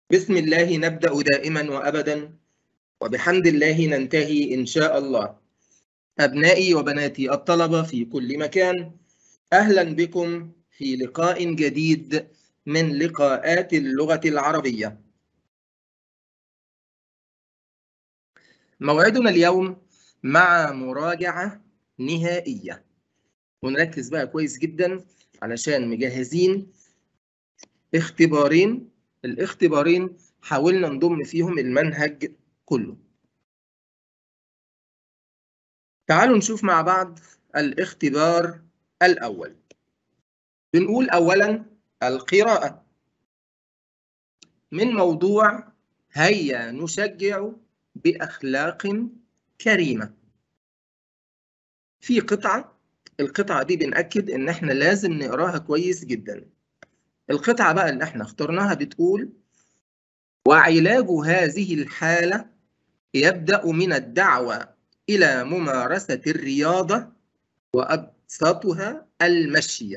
بسم الله نبدأ دائما وأبدا وبحمد الله ننتهي إن شاء الله أبنائي وبناتي الطلبة في كل مكان أهلا بكم في لقاء جديد من لقاءات اللغة العربية موعدنا اليوم مع مراجعة نهائية ونركز بقى كويس جدا علشان مجهزين اختبارين الاختبارين حاولنا نضم فيهم المنهج كله تعالوا نشوف مع بعض الاختبار الأول بنقول أولا القراءة من موضوع هيا نشجع بأخلاق كريمة في قطعة القطعة دي بنأكد إن إحنا لازم نقراها كويس جدا القطعة بقى اللي إحنا اخترناها بتقول وعلاج هذه الحالة يبدأ من الدعوة إلى ممارسة الرياضة وأبسطها المشي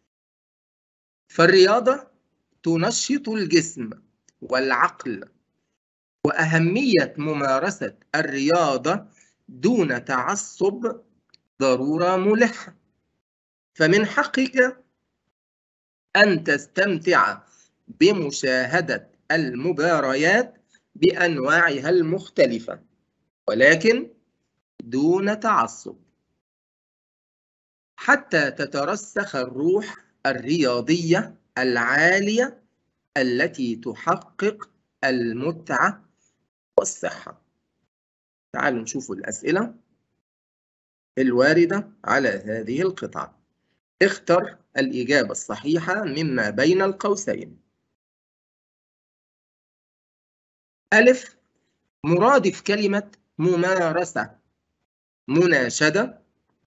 فالرياضة تنشط الجسم والعقل وأهمية ممارسة الرياضة دون تعصب ضرورة ملحة فمن حقك أن تستمتع بمشاهدة المباريات بأنواعها المختلفة ولكن دون تعصب حتى تترسخ الروح الرياضية العالية التي تحقق المتعة والصحة تعالوا نشوف الأسئلة الواردة على هذه القطعة اختر الإجابة الصحيحة مما بين القوسين ألف مرادف كلمة ممارسة مناشدة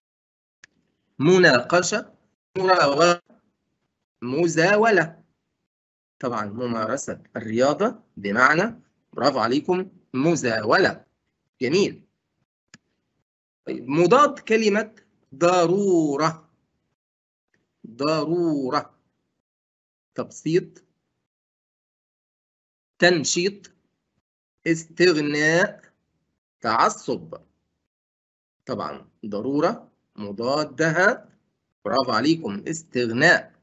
مناقشة مراوغة مزاولة طبعا ممارسة الرياضة بمعنى برافو عليكم مزاولة جميل طيب مضاد كلمة ضرورة ضرورة تبسيط تنشيط استغناء تعصب طبعا ضرورة مضادها برافو عليكم استغناء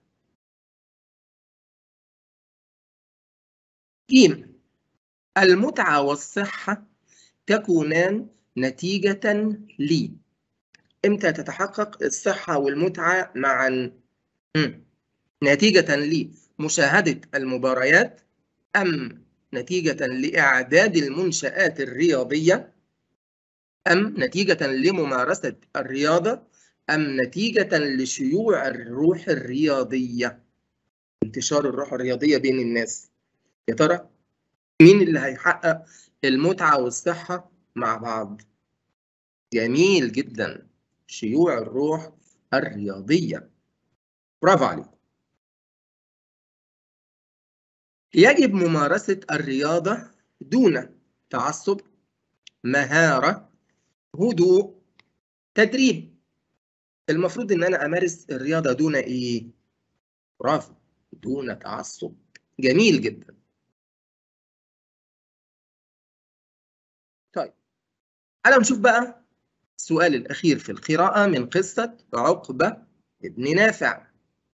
جيم المتعة والصحة تكونان نتيجة لي امتى تتحقق الصحة والمتعة معا نتيجة لمشاهدة المباريات أم نتيجة لإعداد المنشآت الرياضية أم نتيجة لممارسة الرياضة أم نتيجة لشيوع الروح الرياضية انتشار الروح الرياضية بين الناس يا ترى مين اللي هيحقق المتعة والصحة مع بعض جميل جدا شيوع الروح الرياضية برافو عليكم يجب ممارسة الرياضة دون تعصب مهارة هدوء تدريب المفروض ان انا امارس الرياضة دون ايه برافو دون تعصب جميل جدا طيب تعالوا نشوف بقى السؤال الأخير في القراءة من قصة عقبة ابن نافع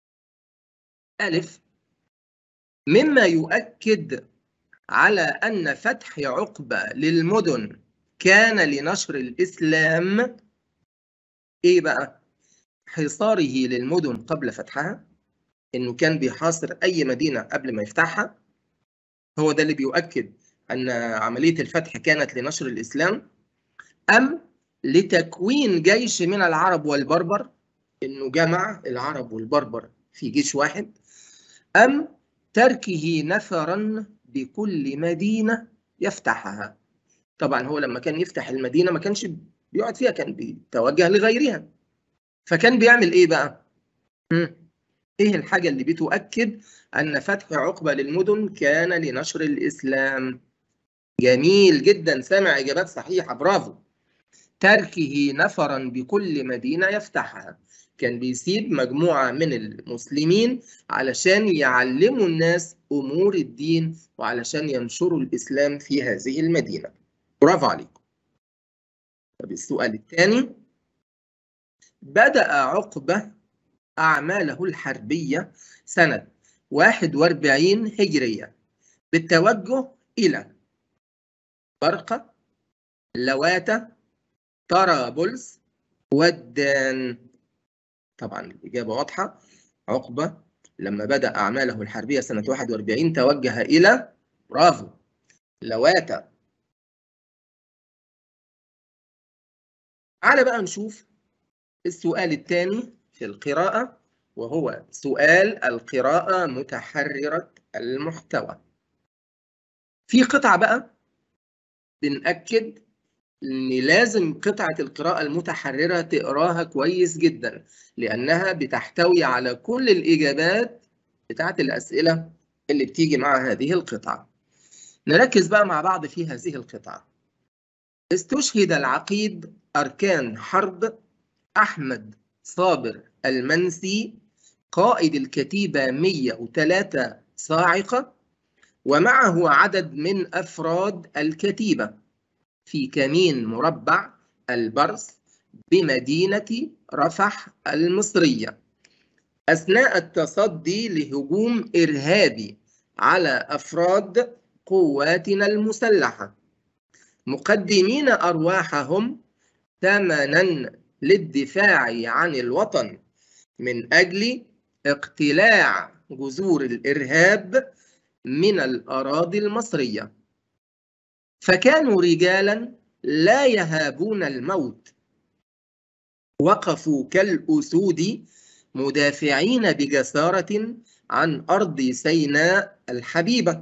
ألف مما يؤكد على أن فتح عقبة للمدن كان لنشر الإسلام إيه بقى؟ حصاره للمدن قبل فتحها إنه كان بيحاصر أي مدينة قبل ما يفتحها هو ده اللي بيؤكد أن عملية الفتح كانت لنشر الإسلام أم لتكوين جيش من العرب والبربر إنه جمع العرب والبربر في جيش واحد أم تركه نفرا بكل مدينة يفتحها طبعا هو لما كان يفتح المدينة ما كانش بيقعد فيها كان بيتوجه لغيرها فكان بيعمل إيه بقى؟ مم. إيه الحاجة اللي بتؤكد أن فتح عقبة للمدن كان لنشر الإسلام؟ جميل جدا سامع إجابات صحيحة برافو تركه نفرا بكل مدينة يفتحها كان بيسيب مجموعة من المسلمين علشان يعلموا الناس أمور الدين وعلشان ينشروا الإسلام في هذه المدينة برافو عليكم طب السؤال الثاني بدأ عقبة أعماله الحربية سنة 41 هجرية بالتوجه إلى برقة لواتة طرابلس ودان طبعا الإجابة واضحة عقبة لما بدأ أعماله الحربية سنة 41 توجه إلى برافو لواتة تعالى بقى نشوف السؤال الثاني في القراءة وهو سؤال القراءة متحررة المحتوى في قطعة بقى بنأكد إن لازم قطعة القراءة المتحررة تقراها كويس جدا لأنها بتحتوي على كل الإجابات بتاعت الأسئلة اللي بتيجي مع هذه القطعة نركز بقى مع بعض في هذه القطعة استشهد العقيد أركان حرب أحمد صابر المنسي قائد الكتيبة 103 صاعقة ومعه عدد من أفراد الكتيبة في كمين مربع البرص بمدينة رفح المصرية أثناء التصدي لهجوم إرهابي على أفراد قواتنا المسلحة مقدمين أرواحهم ثمنا للدفاع عن الوطن من أجل اقتلاع جذور الإرهاب من الأراضي المصرية فكانوا رجالا لا يهابون الموت وقفوا كالأسود مدافعين بجسارة عن أرض سيناء الحبيبة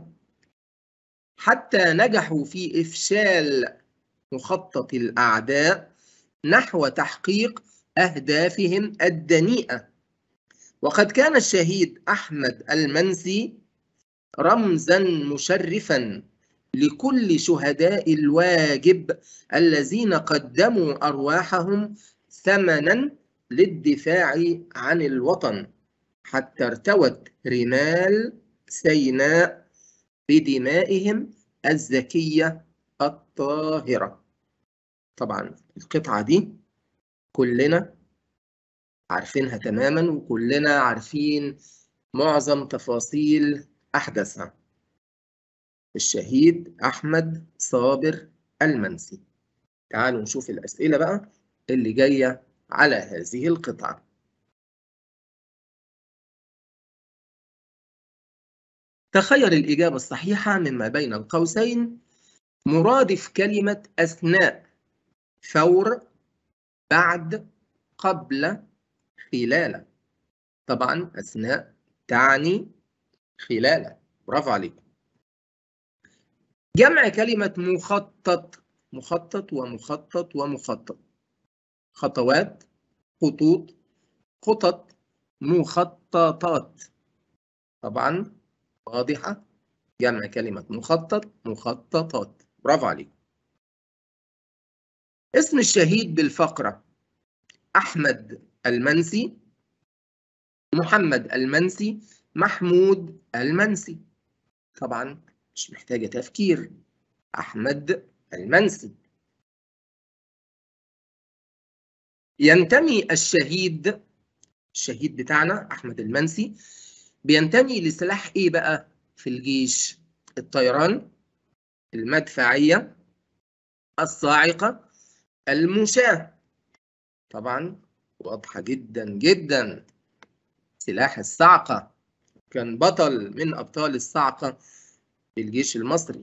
حتى نجحوا في إفشال مخطط الأعداء نحو تحقيق أهدافهم الدنيئة وقد كان الشهيد أحمد المنسي رمزا مشرفا لكل شهداء الواجب الذين قدموا أرواحهم ثمنا للدفاع عن الوطن حتى ارتوت رمال سيناء بدمائهم الزكية الطاهرة طبعا القطعة دي كلنا عارفينها تماما وكلنا عارفين معظم تفاصيل أحداثها الشهيد أحمد صابر المنسي تعالوا نشوف الأسئلة بقى اللي جاية على هذه القطعة تخير الإجابة الصحيحة مما بين القوسين مرادف كلمة أثناء فور بعد قبل خلال طبعا أثناء تعني خلال برافو عليكم جمع كلمة مخطط مخطط ومخطط ومخطط خطوات خطوط خطط مخططات طبعا واضحة جمع كلمة مخطط مخططات برافو عليكم اسم الشهيد بالفقرة أحمد المنسي محمد المنسي محمود المنسي طبعا مش محتاجة تفكير أحمد المنسي ينتمي الشهيد الشهيد بتاعنا أحمد المنسي بينتمي لسلاح إيه بقى في الجيش الطيران المدفعية الصاعقة المشاة طبعا واضحة جدا جدا سلاح الصعقة كان بطل من أبطال الصعقة في الجيش المصري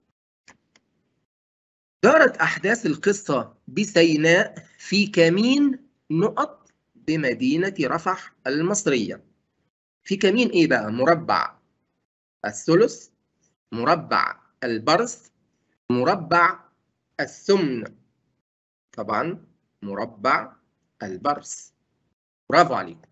دارت أحداث القصة بسيناء في كمين نقط بمدينة رفح المصرية في كمين إيه بقى؟ مربع الثلث مربع البرص مربع الثمن طبعا مربع البرص برافو عليكم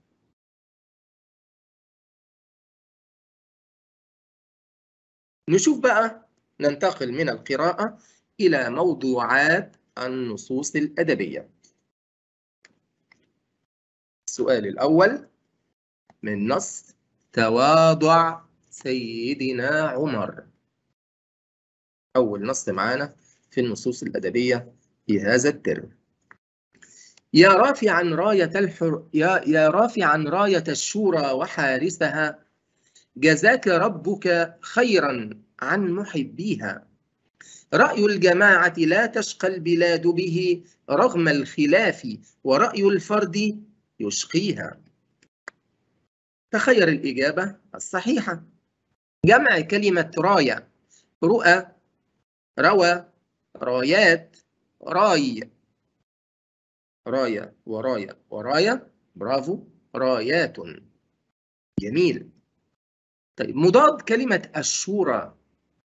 نشوف بقى ننتقل من القراءة إلى موضوعات النصوص الأدبية السؤال الأول من نص تواضع سيدنا عمر أول نص معانا في النصوص الأدبية في هذا الترم يا رافعا راية الحر يا يا رافعا راية الشورى وحارسها جزاك ربك خيرا عن محبيها رأي الجماعة لا تشقى البلاد به رغم الخلاف ورأي الفرد يشقيها تخير الإجابة الصحيحة جمع كلمة راية رؤى روى رايات راي راية وراية وراية برافو رايات جميل طيب مضاد كلمة الشورى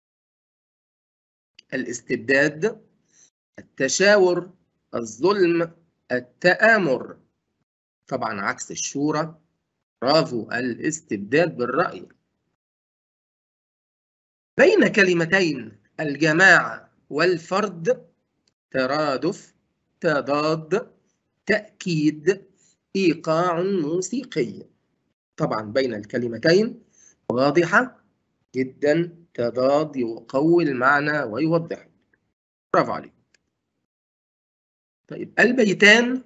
الاستبداد التشاور الظلم التآمر طبعا عكس الشورى برافو الاستبداد بالرأي بين كلمتين الجماعة والفرد ترادف تضاد تأكيد إيقاع موسيقي طبعا بين الكلمتين واضحة جدا تضاد يقوي المعنى ويوضحه برافو عليك طيب البيتان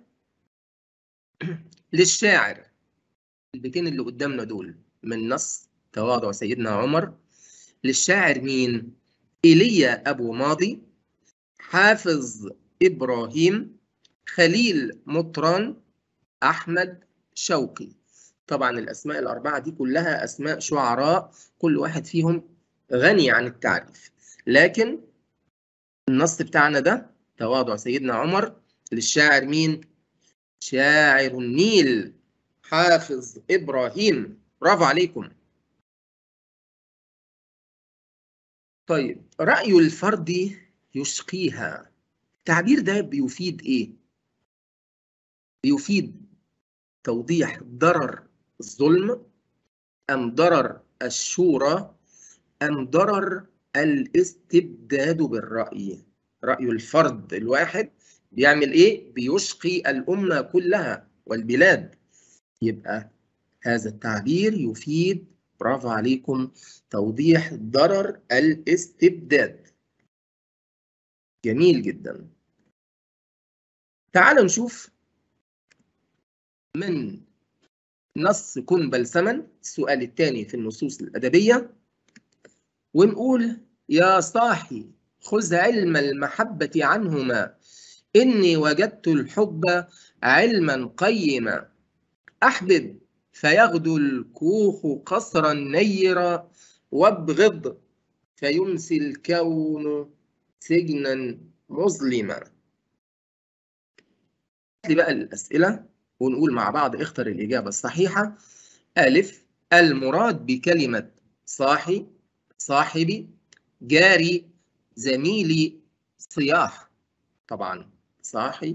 للشاعر البيتين اللي قدامنا دول من نص تواضع سيدنا عمر للشاعر مين؟ إيليا أبو ماضي حافظ إبراهيم خليل مطران أحمد شوقي طبعا الأسماء الأربعة دي كلها أسماء شعراء كل واحد فيهم غني عن التعريف لكن النص بتاعنا ده تواضع سيدنا عمر للشاعر مين؟ شاعر النيل حافظ إبراهيم برافو عليكم طيب رأي الفرد يشقيها التعبير ده بيفيد إيه؟ بيفيد توضيح ضرر الظلم أم ضرر الشورى أم ضرر الاستبداد بالرأي رأي الفرد الواحد بيعمل إيه؟ بيشقي الأمة كلها والبلاد يبقى هذا التعبير يفيد برافو عليكم توضيح ضرر الاستبداد جميل جدا تعالوا نشوف من نص كن بلسما السؤال الثاني في النصوص الأدبية ونقول يا صاحي خذ علم المحبة عنهما إني وجدت الحب علما قيما أحبب فيغدو الكوخ قصرا نيرا وابغض فيمسي الكون سجنا مظلما لي بقى الأسئلة ونقول مع بعض اختر الإجابة الصحيحة ألف المراد بكلمة صاحي صاحبي جاري زميلي صياح طبعا صاحي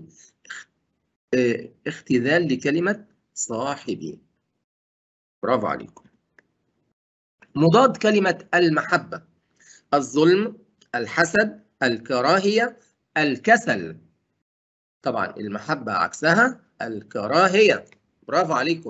اختذال لكلمة صاحبي برافو عليكم مضاد كلمة المحبة الظلم الحسد الكراهية الكسل طبعا المحبة عكسها الكراهية برافو عليكم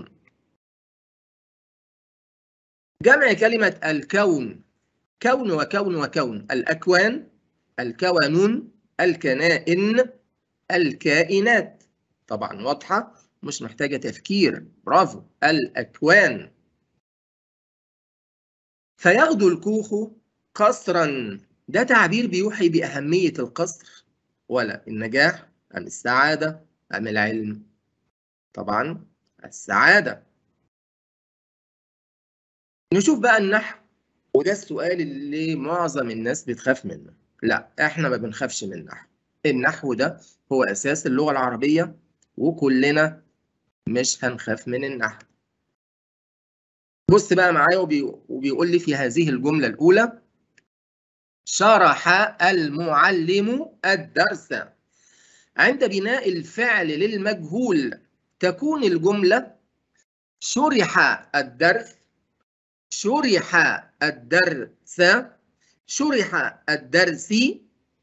جمع كلمة الكون كون وكون وكون الأكوان الكونون الكنائن الكائنات طبعا واضحة مش محتاجة تفكير برافو الأكوان فيغدو الكوخ قصرا ده تعبير بيوحي بأهمية القصر ولا النجاح أم السعادة أم العلم طبعا السعادة نشوف بقى النحو وده السؤال اللي معظم الناس بتخاف منه لا احنا ما بنخافش من النحو النحو ده هو أساس اللغة العربية وكلنا مش هنخاف من النحو بص بقى معايا وبي... وبيقول لي في هذه الجملة الأولى شرح المعلم الدرس عند بناء الفعل للمجهول تكون الجملة شرح الدرس شرح الدرس شرح الدرس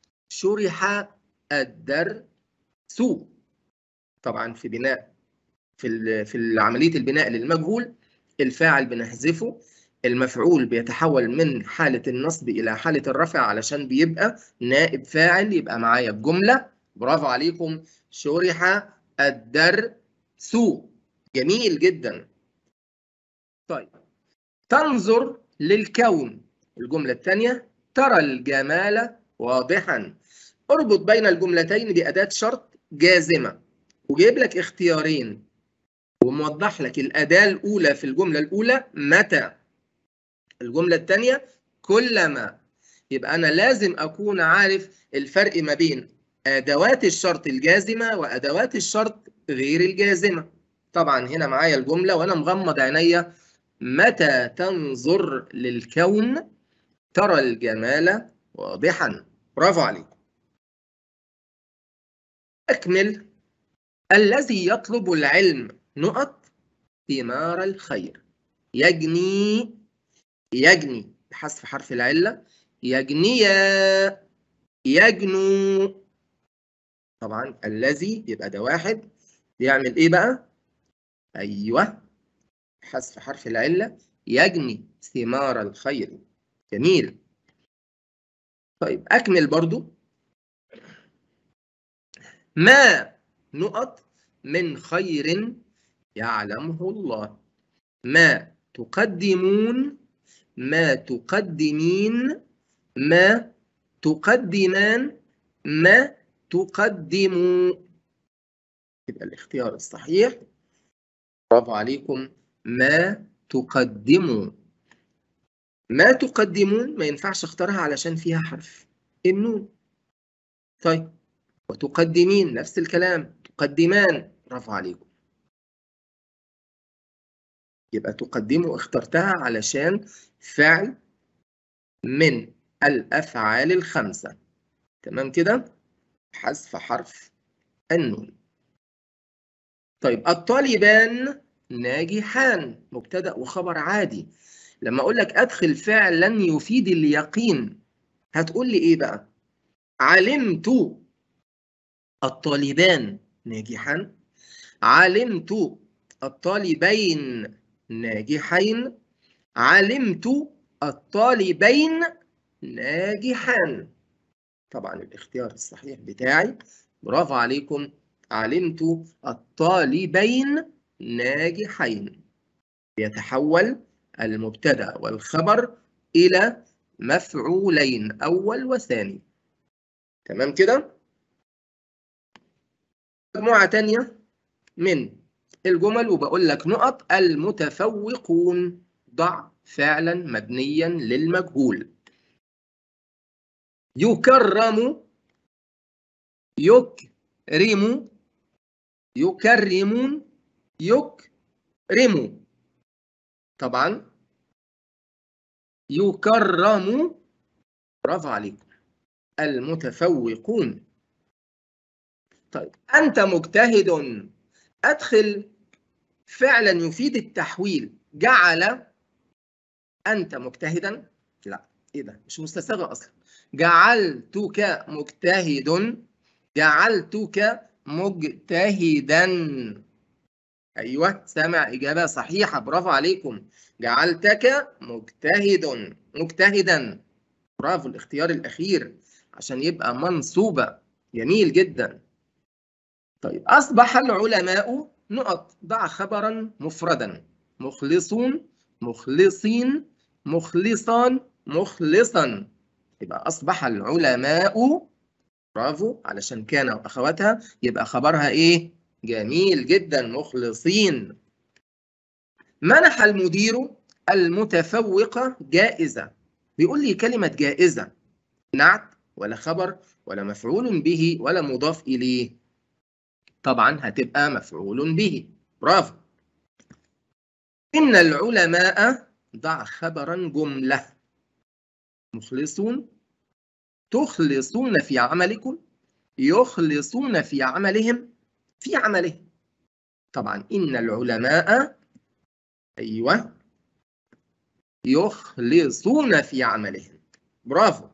شرح الدرس طبعا في بناء في في عمليه البناء للمجهول الفاعل بنحذفه المفعول بيتحول من حالة النصب إلى حالة الرفع علشان بيبقى نائب فاعل يبقى معايا الجملة برافو عليكم شرح الدرس جميل جدا طيب تنظر للكون الجملة الثانية ترى الجمال واضحا اربط بين الجملتين بأداة شرط جازمة وجايب لك اختيارين وموضح لك الأداة الأولى في الجملة الأولى متى الجملة الثانية كلما يبقى أنا لازم أكون عارف الفرق ما بين أدوات الشرط الجازمة وأدوات الشرط غير الجازمة طبعا هنا معايا الجملة وأنا مغمض عينيا متى تنظر للكون ترى الجمال واضحا برافو عليكم أكمل الذي يطلب العلم نقط ثمار الخير يجني يجني بحذف حرف العلة يجني يجنو طبعا الذي يبقى ده واحد يعمل ايه بقى ايوه حذف حرف العلة يجني ثمار الخير جميل طيب اكمل برضو ما نقط من خير يعلمه الله ما تقدمون ما تقدمين ما تقدمان ما تقدموا يبقى الاختيار الصحيح برافو عليكم ما تقدموا ما تقدمون ما ينفعش اختارها علشان فيها حرف النون طيب وتقدمين نفس الكلام تقدمان برافو عليكم يبقى تقدموا اخترتها علشان فعل من الأفعال الخمسة تمام كده حذف حرف النون طيب الطالبان ناجحان مبتدأ وخبر عادي لما أقول لك أدخل فعلا يفيد اليقين هتقول لي إيه بقى علمت الطالبان ناجحان علمت الطالبين ناجحين علمت الطالبين ناجحان طبعا الاختيار الصحيح بتاعي برافو عليكم علمت الطالبين ناجحين يتحول المبتدا والخبر الى مفعولين اول وثاني تمام كده مجموعه ثانيه من الجمل وبقول لك نقط المتفوقون ضع فعلا مبنيا للمجهول يكرم يكرم يكرمون يكرموا طبعا يكرم برافو عليكم المتفوقون طيب أنت مجتهد أدخل فعلا يفيد التحويل جعل أنت مجتهدا لا إيه ده مش مستساغ أصلا جعلتك مجتهد جعلتك مجتهدا أيوة سامع إجابة صحيحة برافو عليكم جعلتك مجتهد مجتهدا برافو الاختيار الأخير عشان يبقى منصوبة جميل جدا طيب أصبح العلماء نقط ضع خبرا مفردا مخلصون مخلصين مخلصان مخلصا يبقى أصبح العلماء برافو علشان كان وأخواتها يبقى خبرها إيه؟ جميل جدا مخلصين منح المدير المتفوقة جائزة بيقول لي كلمة جائزة نعت ولا خبر ولا مفعول به ولا مضاف إليه طبعا هتبقى مفعول به برافو إن العلماء ضع خبرا جملة مخلصون تخلصون في عملكم يخلصون في عملهم في عملهم طبعا إن العلماء أيوة يخلصون في عملهم برافو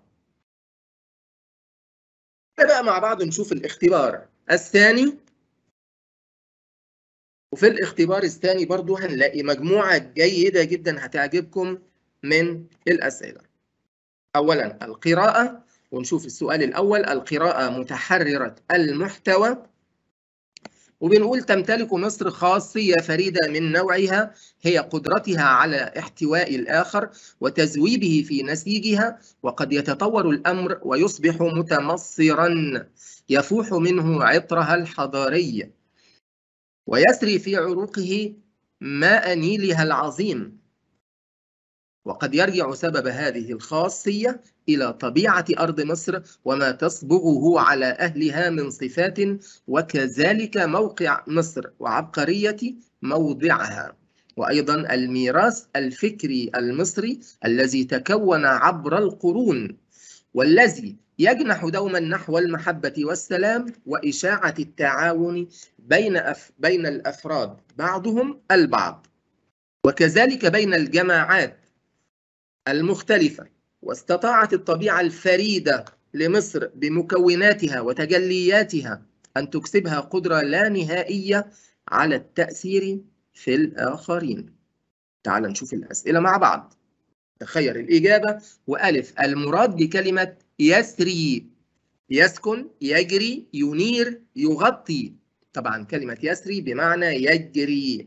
بقى مع بعض نشوف الاختبار الثاني وفي الاختبار الثاني برضو هنلاقي مجموعة جيدة جدا هتعجبكم من الأسئلة أولا القراءة ونشوف السؤال الأول القراءة متحررة المحتوى وبنقول تمتلك مصر خاصية فريدة من نوعها هي قدرتها على احتواء الآخر وتزويبه في نسيجها وقد يتطور الأمر ويصبح متمصرا يفوح منه عطرها الحضاري ويسري في عروقه ماء نيلها العظيم وقد يرجع سبب هذه الخاصية إلى طبيعة أرض مصر وما تصبغه على أهلها من صفات وكذلك موقع مصر وعبقرية موضعها وأيضا الميراث الفكري المصري الذي تكون عبر القرون والذي يجنح دوما نحو المحبة والسلام وإشاعة التعاون بين أف بين الأفراد بعضهم البعض وكذلك بين الجماعات المختلفة واستطاعت الطبيعة الفريدة لمصر بمكوناتها وتجلياتها أن تكسبها قدرة لا نهائية على التأثير في الآخرين تعال نشوف الأسئلة مع بعض تخير الإجابة وألف المراد بكلمة يسري يسكن يجري ينير يغطي طبعا كلمة يسري بمعنى يجري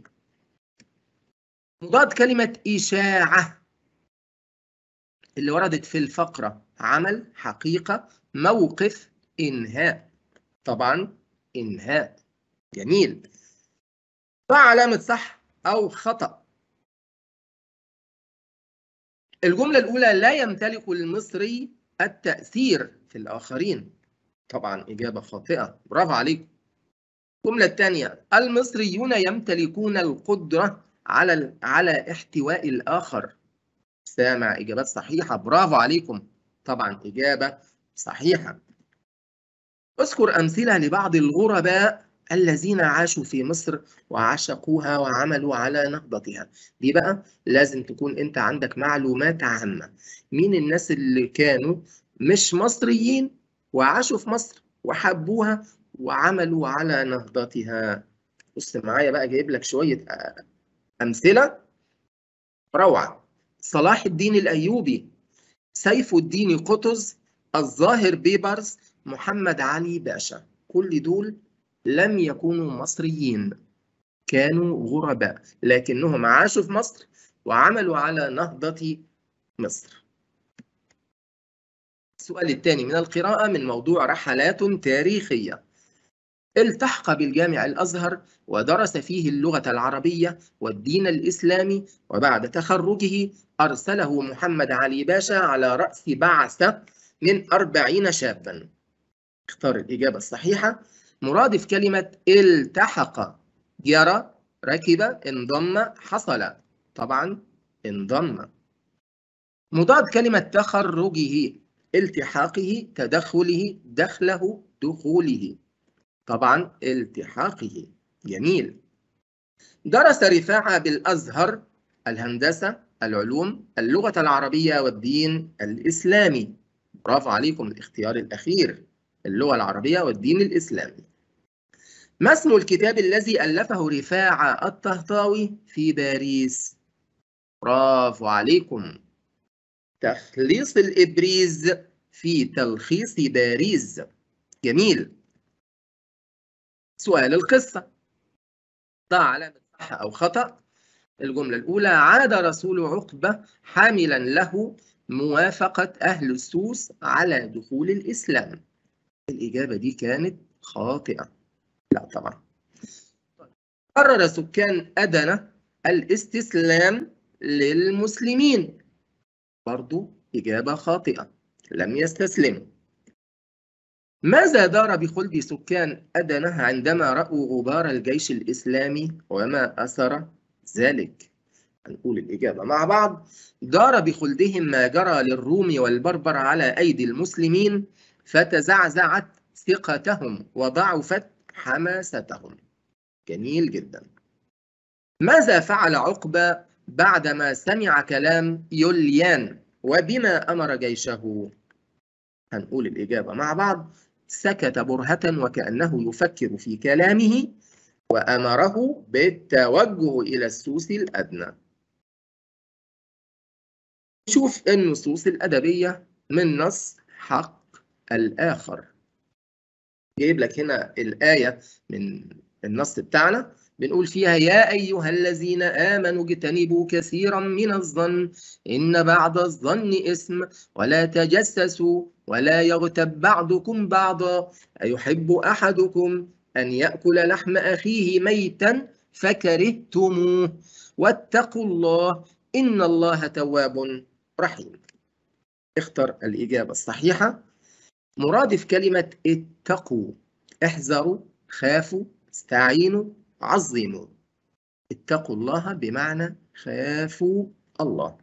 مضاد كلمة إشاعة اللي وردت في الفقرة عمل حقيقة موقف إنهاء طبعا إنهاء جميل ضع علامة صح أو خطأ الجملة الأولى لا يمتلك المصري التأثير في الآخرين طبعا إجابة خاطئة برافو عليكم الجملة الثانية المصريون يمتلكون القدرة على على احتواء الآخر سامع إجابات صحيحة برافو عليكم طبعا إجابة صحيحة اذكر أمثلة لبعض الغرباء الذين عاشوا في مصر وعشقوها وعملوا على نهضتها دي بقى لازم تكون انت عندك معلومات عامة مين الناس اللي كانوا مش مصريين وعاشوا في مصر وحبوها وعملوا على نهضتها بص معايا بقى جايب لك شوية أمثلة روعة صلاح الدين الأيوبي سيف الدين قطز الظاهر بيبرز محمد علي باشا كل دول لم يكونوا مصريين كانوا غرباء لكنهم عاشوا في مصر وعملوا على نهضة مصر السؤال الثاني من القراءة من موضوع رحلات تاريخية التحق بالجامع الأزهر ودرس فيه اللغة العربية والدين الإسلامي وبعد تخرجه أرسله محمد علي باشا على رأس بعثة من أربعين شابا اختار الإجابة الصحيحة مرادف كلمة التحق جرى ركب انضم حصل طبعا انضم مضاد كلمة تخرجه التحاقه تدخله دخله دخوله طبعا التحاقه جميل درس رفاعة بالأزهر الهندسة العلوم اللغة العربية والدين الإسلامي برافو عليكم الاختيار الأخير اللغة العربية والدين الإسلامي ما اسم الكتاب الذي ألفه رفاعة الطهطاوي في باريس برافو عليكم تخليص الإبريز في تلخيص باريس جميل سؤال القصة ضع علامة صح أو خطأ الجملة الأولى عاد رسول عقبة حاملا له موافقة أهل السوس على دخول الإسلام الإجابة دي كانت خاطئة لا طبعا قرر سكان أدنى الاستسلام للمسلمين برضو إجابة خاطئة لم يستسلموا ماذا دار بخلد سكان أدنى عندما رأوا غبار الجيش الإسلامي وما أثر ذلك؟ هنقول الإجابة مع بعض دار بخلدهم ما جرى للروم والبربر على أيدي المسلمين فتزعزعت ثقتهم وضعفت حماستهم جميل جدا ماذا فعل عقبة بعدما سمع كلام يوليان وبما أمر جيشه هنقول الإجابة مع بعض سكت برهة وكأنه يفكر في كلامه وأمره بالتوجه إلى السوس الأدنى نشوف النصوص الأدبية من نص حق الآخر جايب لك هنا الآية من النص بتاعنا بنقول فيها يا أيها الذين آمنوا اجتنبوا كثيرا من الظن إن بعض الظن إثم ولا تجسسوا ولا يغتب بعضكم بعضا أيحب أحدكم أن يأكل لحم أخيه ميتا فكرهتموه واتقوا الله إن الله تواب رحيم اختر الإجابة الصحيحة مرادف كلمة اتقوا احذروا خافوا استعينوا عظموا اتقوا الله بمعنى خافوا الله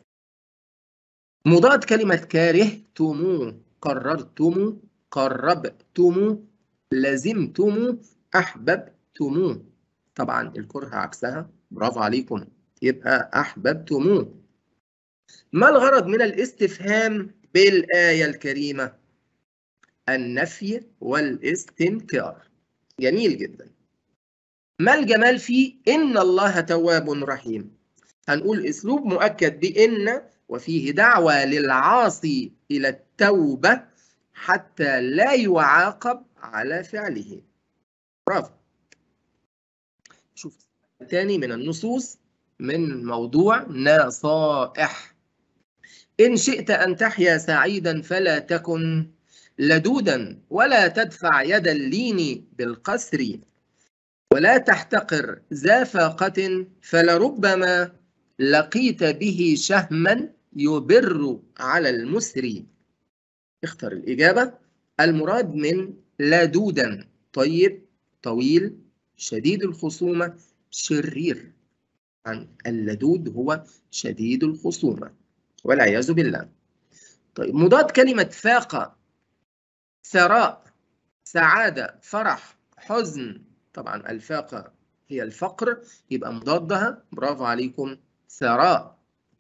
مضاد كلمة كرهتموا قررتم قربتم لزمتم أحببتم طبعا الكره عكسها برافو عليكم يبقى أحببتم ما الغرض من الاستفهام بالآية الكريمة النفي والاستنكار جميل جدا ما الجمال فيه إن الله تواب رحيم هنقول أسلوب مؤكد بإن وفيه دعوة للعاصي إلى التوبة حتى لا يعاقب على فعله برافو شوف الثاني من النصوص من موضوع نصائح إن شئت أن تحيا سعيدا فلا تكن لدودا ولا تدفع يد اللين بالقسر ولا تحتقر ذا فاقة فلربما لقيت به شهما يبر على المسري اختر الإجابة المراد من لدودا طيب طويل شديد الخصومة شرير عن اللدود هو شديد الخصومة والعياذ بالله طيب مضاد كلمة فاقة ثراء سعادة فرح حزن طبعا الفاقة هي الفقر يبقى مضادها برافو عليكم ثراء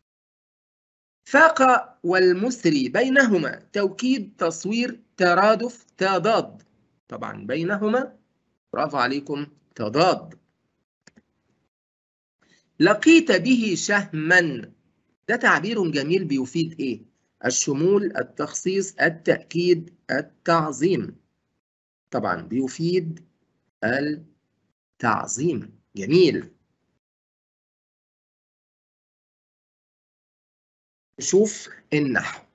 فاقة والمسري بينهما توكيد تصوير ترادف تضاد طبعا بينهما برافو عليكم تضاد لقيت به شهما ده تعبير جميل بيفيد ايه الشمول التخصيص التأكيد التعظيم طبعا بيفيد التعظيم جميل شوف النحو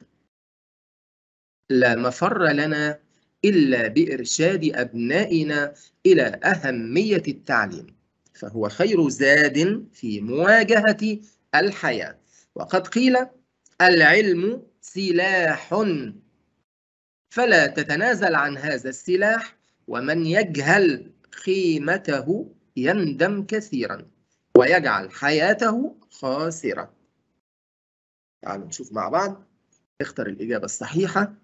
لا مفر لنا إلا بإرشاد أبنائنا إلى أهمية التعليم فهو خير زاد في مواجهة الحياة وقد قيل العلم سلاح فلا تتنازل عن هذا السلاح ومن يجهل قيمته يندم كثيرا ويجعل حياته خاسرة تعالوا نشوف مع بعض اختر الإجابة الصحيحة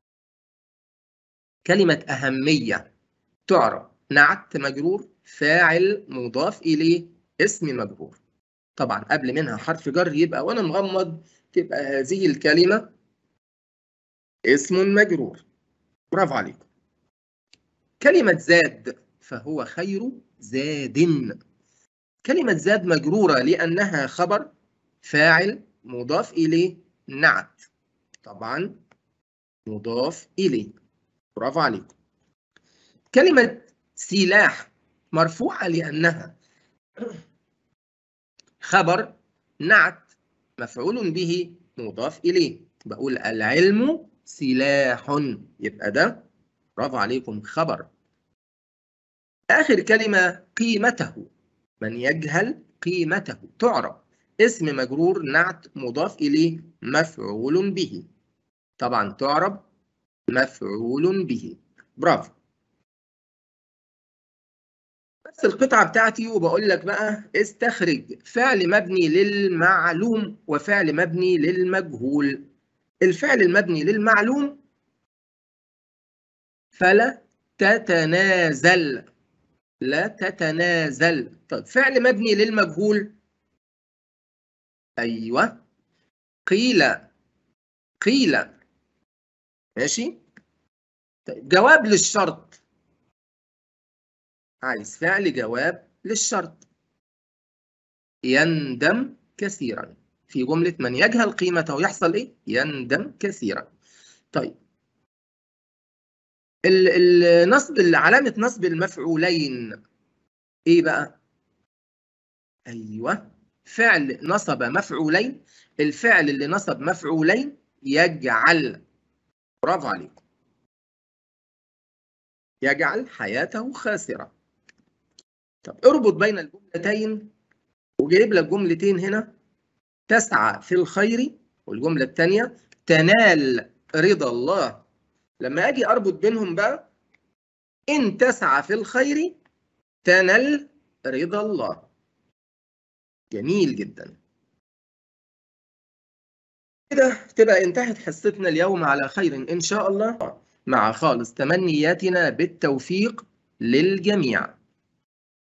كلمة أهمية تعرف نعت مجرور فاعل مضاف إليه اسم مجرور طبعا قبل منها حرف جر يبقى وأنا مغمض تبقى هذه الكلمة اسم مجرور برافو عليكم كلمة زاد فهو خير زاد كلمة زاد مجرورة لأنها خبر فاعل مضاف إليه نعت طبعا مضاف إليه برافو عليكم كلمة سلاح مرفوعة لأنها خبر نعت مفعول به مضاف إليه بقول العلم سلاح يبقى ده برافو عليكم خبر آخر كلمة قيمته من يجهل قيمته تعرف اسم مجرور نعت مضاف إليه مفعول به طبعا تعرب مفعول به برافو بس القطعة بتاعتي وبقول لك بقى استخرج فعل مبني للمعلوم وفعل مبني للمجهول الفعل المبني للمعلوم فلا تتنازل لا تتنازل طيب فعل مبني للمجهول أيوة قيل قيل ماشي طيب جواب للشرط عايز فعل جواب للشرط يندم كثيرا في جملة من يجهل قيمته يحصل إيه؟ يندم كثيرا طيب النصب علامة نصب المفعولين إيه بقى؟ أيوه فعل نصب مفعولين الفعل اللي نصب مفعولين يجعل برافو عليكم يجعل حياته خاسرة طب اربط بين الجملتين وجايب لك جملتين هنا تسعى في الخير والجملة الثانية تنال رضا الله لما أجي أربط بينهم بقى إن تسعى في الخير تنل رضا الله جميل جدا كده تبقى انتهت حصتنا اليوم على خير إن شاء الله مع خالص تمنياتنا بالتوفيق للجميع